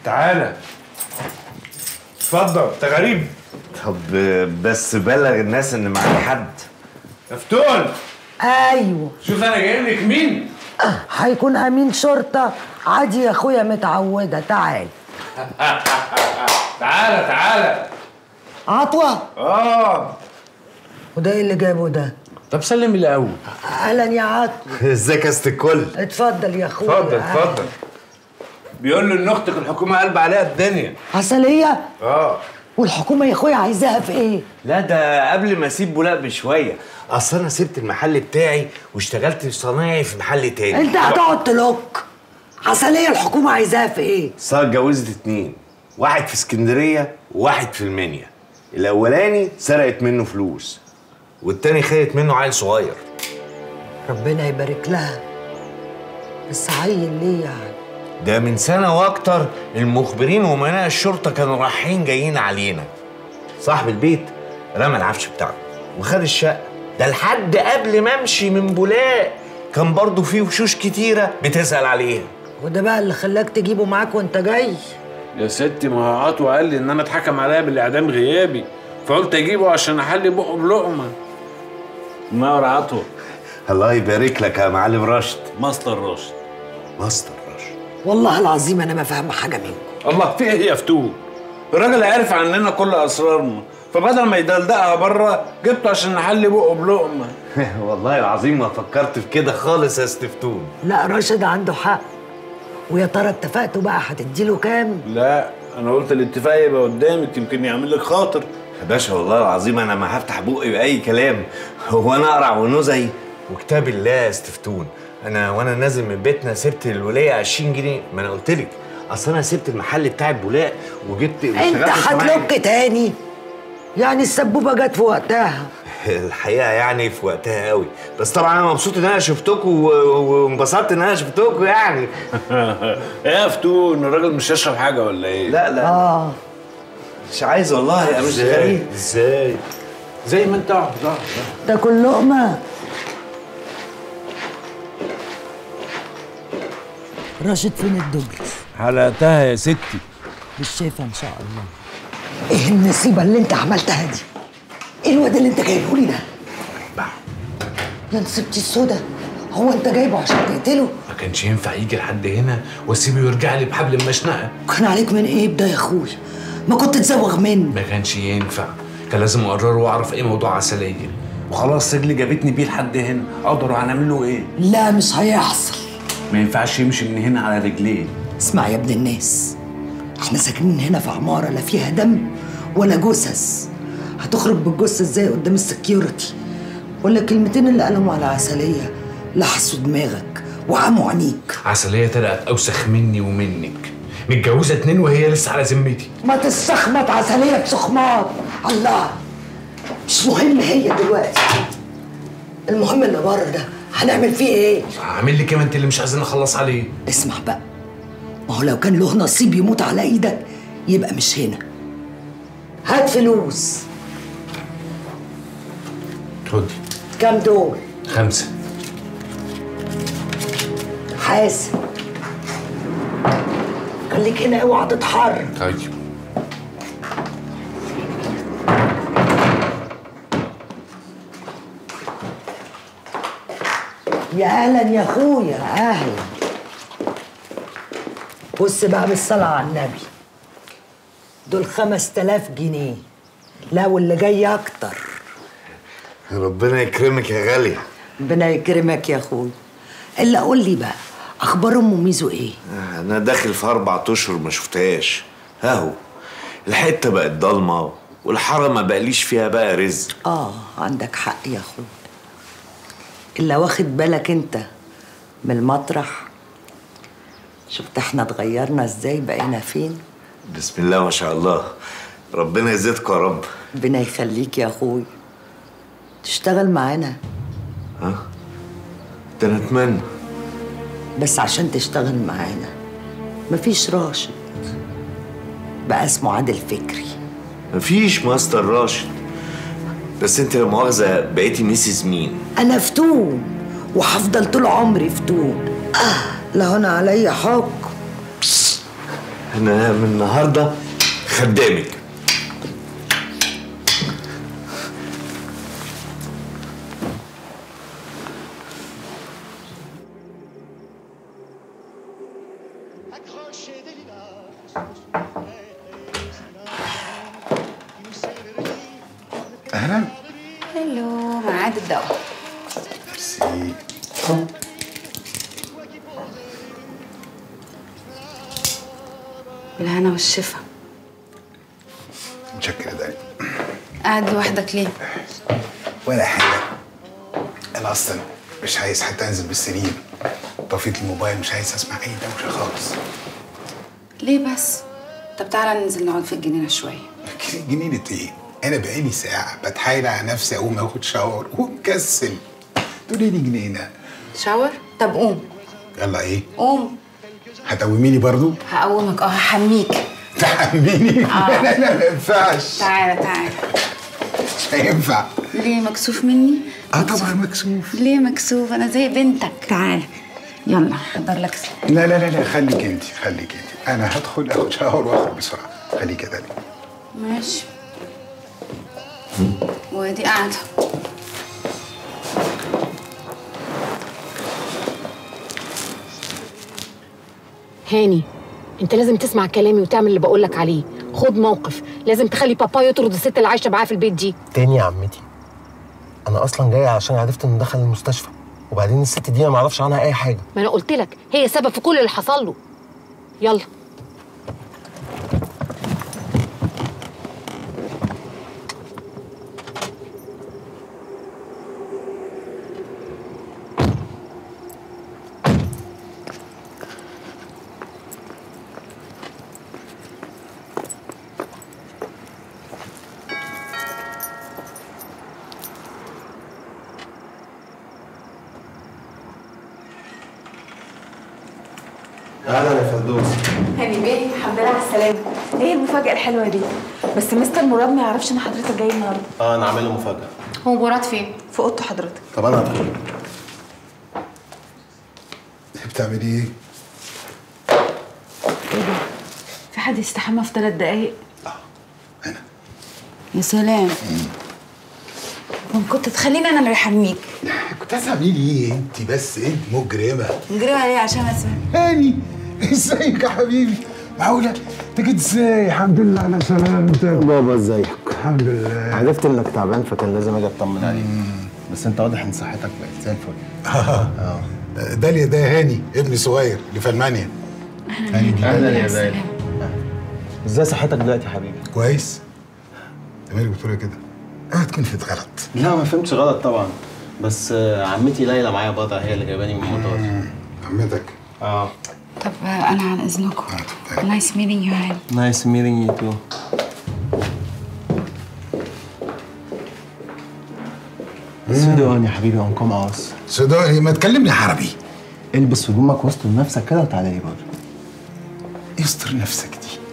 تعالى اتفضل انت غريب طب بس بلغ الناس ان معاك حد مفتون ايوه شوف انا جايب لك مين هيكون امين شرطه عادي يا اخويا متعوده تعال تعالى تعالى عطوه اه وده ايه اللي جابه ده طب سلم الاول اهلا يا عطوه ازيك يا ست الكل اتفضل يا اخويا اتفضل اتفضل بيقول له ان اختك الحكومه قلب عليها الدنيا عسليه اه والحكومه يا اخويا عايزاها في ايه لا ده قبل ما اسيب بولاق بشويه اصل انا سبت المحل بتاعي واشتغلت صنايعي في محل تاني انت هتقعد تلوك عسليه الحكومه عايزاها في ايه صار اتجوزت اتنين واحد في اسكندريه وواحد في المنيا الاولاني سرقت منه فلوس والتاني خدت منه عيل صغير ربنا يبارك لها بس عيل ليه يعني ده من سنة وأكتر المخبرين وأمناء الشرطة كانوا رايحين جايين علينا صاحب البيت رمى العفش بتاعه وخد الشقة ده لحد قبل ما أمشي من بولاق كان برضه فيه وشوش كتيرة بتسأل عليها وده بقى اللي خلاك تجيبه معاك وانت جاي يا ستي ما هو عطوة قال لي ان انا اتحكم عليا بالاعدام غيابي فقلت اجيبه عشان احلي بقه بلقمه منور عطوة الله يبارك لك يا معلم راشد مصدر راشد مصدر راشد والله العظيم انا ما فاهمه حاجه منكم الله في ايه يا فتون الراجل عارف عننا كل اسرارنا فبدل ما يدلدقها بره جبته عشان نحلي بقه بلقمه والله العظيم ما فكرت في كده خالص يا استفتون لا راشد عنده حق ويا ترى اتفقتوا بقى هتديله كام لا انا قلت الاتفاق يبقى قدامك يمكن يعمل لك خاطر يا باشا والله العظيم أنا ما هفتح بقي بأي كلام هو أنا أقرع ونزعي وكتاب الله يا استفتون أنا وأنا نازل من بيتنا سبت الولاية 20 جنيه ما أنا قلت لك أصل أنا سبت المحل بتاع البولاق وجبت انت واشتغلت صنايعي. هتلوك تاني يعني السبوبه جت في وقتها الحقيقه يعني في وقتها قوي بس طبعا انا مبسوط ان انا شفتكم و- وانبسطت ان انا شفتكم يعني ايه يا فتون الراجل مش هيشرب حاجه ولا ايه لا لا اه مش عايز والله يا مش غريب ازاي زي ما انت اقعد اقعد تاكل لقمه راشد فين الدبر حلقتها يا ستي مش شايفه ان شاء الله ايه النصيبه اللي انت عملتها دي ايه الواد اللي انت جايبه لي ده يا نصيبتي السودا هو انت جايبه عشان تقتله ما كانش ينفع يجي لحد هنا واسيبه يرجع لي بحبل المشنقه كان عليك من ايه ده يا اخويا ما كنت تزوغ منه ما كانش ينفع كان لازم اقرره واعرف ايه موضوع عسليه وخلاص رجلي جابتني بيه لحد هنا اقدر هنعمل له ايه لا مش هيحصل ما ينفعش يمشي من هنا على رجليه اسمع يا ابن الناس احنا ساكنين هنا في عمارة لا فيها دم ولا جثث هتخرج بالجثة ازاي قدام السكيورتي ولا الكلمتين اللي قالهم على عسلية لحسوا دماغك وعموا عينيك عسليه طلعت اوسخ مني ومنك متجوزه اتنين وهي لسه على ذمتي ما تستخمت عسلية بسخمات الله مش مهم هي دلوقتي المهم اللي بره ده هنعمل فيه ايه هعمل لك إيه ما انت اللي مش عايزين نخلص عليه اسمع بقى ما هو لو كان له نصيب يموت على ايدك يبقى مش هنا هات فلوس خدي كام دول خمسه حاسب خليك هنا اوعى تتحرك طيب يا اهلا يا اخويا اهلا بص بقى بالصلاة على النبي دول خمس تلاف جنيه لا واللي جاي اكتر ربنا يكرمك يا غاليه ربنا يكرمك يا اخويا الا قول لي بقى اخبار ام ميزو ايه انا داخل في اربع اشهر ما شفتهاش اهو الحته بقت ضلمه والحاره ما بقليش فيها بقى رزق اه عندك حق يا اخويا الا واخد بالك انت من المطرح شفت احنا اتغيرنا ازاي بقينا فين بسم الله ما شاء الله ربنا يزيدكم يا رب ربنا يخليك يا اخويا تشتغل معانا ها ده انا اتمنى بس عشان تشتغل معانا مفيش راشد بقى اسمه عادل فكري مفيش ماستر راشد بس انت لا مؤاخذه بقيتي ميسيس مين انا فتون وهفضل طول عمري فتون آه لا هنا عليا حكم انا من النهارده خدامك اهلا هلو ميعاد الدواء ميرسي بالهنا والشفا متشكر ده قاعد لوحدك ليه؟ ولا حاجه انا اصلا مش عايز حتى انزل بالسرير طفيت الموبايل مش عايز اسمع اي دوشه خالص ليه بس؟ طب تعالى ننزل نقعد في الجنينة شوية جنينة ايه؟ انا بقالي ساعه بتحايل على نفسي اقوم اخد شاور ومكسل تقولي لي جنينه شاور؟ طب قوم يلا ايه؟ قوم هتقوميني برضو؟ هقومك اه هحميك تحميني؟ لا لا لا ما ينفعش تعالى تعالى مش هينفع ليه مكسوف مني؟ اه طبعا مكسوف ليه مكسوف؟ أنا زي بنتك تعالى يلا حضر لك سلام. لا لا لا لا خليك انت خليك انت انا هدخل اخد شاور واخرج بسرعه خليك كده ماشي ودي قاعدة هاني انت لازم تسمع كلامي وتعمل اللي بقولك عليه خد موقف لازم تخلي بابا يطرد الست اللي عايشه معاه في البيت دي تاني يا عمتي انا اصلا جاي عشان عرفت انه دخل المستشفى وبعدين الست دي انا ما اعرفش عنها اي حاجه ما انا قلت لك هي سبب في كل اللي حصل له يلا اهلا يا فردوس هاني بيه الحمد لله على السلامة ايه المفاجأة الحلوة دي؟ بس مستر مراد ما يعرفش ان حضرتك جاي النهارده اه انا عامل له مفاجاه هو مراد فين؟ في اوضته حضرتك طب انا هدخل بتعملي ايه؟ في حد يستحمى في ثلاث دقايق انا يا سلام طب كنت تخليني انا اللي احميك كنت هتعملي ايه انت بس انت مجرمه نجري عليه عشان اسمع هاني ازيك يا حبيبي معقوله انت جيت ازاي الحمد لله على سلامتك بابا ازيك الحمد لله عرفت انك تعبان فكان لازم اجي اطمن عليك بس انت واضح ان صحتك بقت زي الفل اه داليا ده هاني ابني صغير اللي في المانيا هاني دي اهلا يا زايد ازاي صحتك دلوقتي يا حبيبي كويس انت مالك بتقول كده اوعى تكون فيت غلط لا ما فهمتش غلط طبعا بس آه، عمتي ليلى معايا بضع هي اللي جايباني من المطار عمتك اه طب أنا عن إذنكم نايس ميتنج يو هاني نايس ميتنج يو تو سودان يا حبيبي انكم اوس سوداني ما تكلمني عربي البس هدومك وسط نفسك كده وتعالى لي بره يستر نفسك دي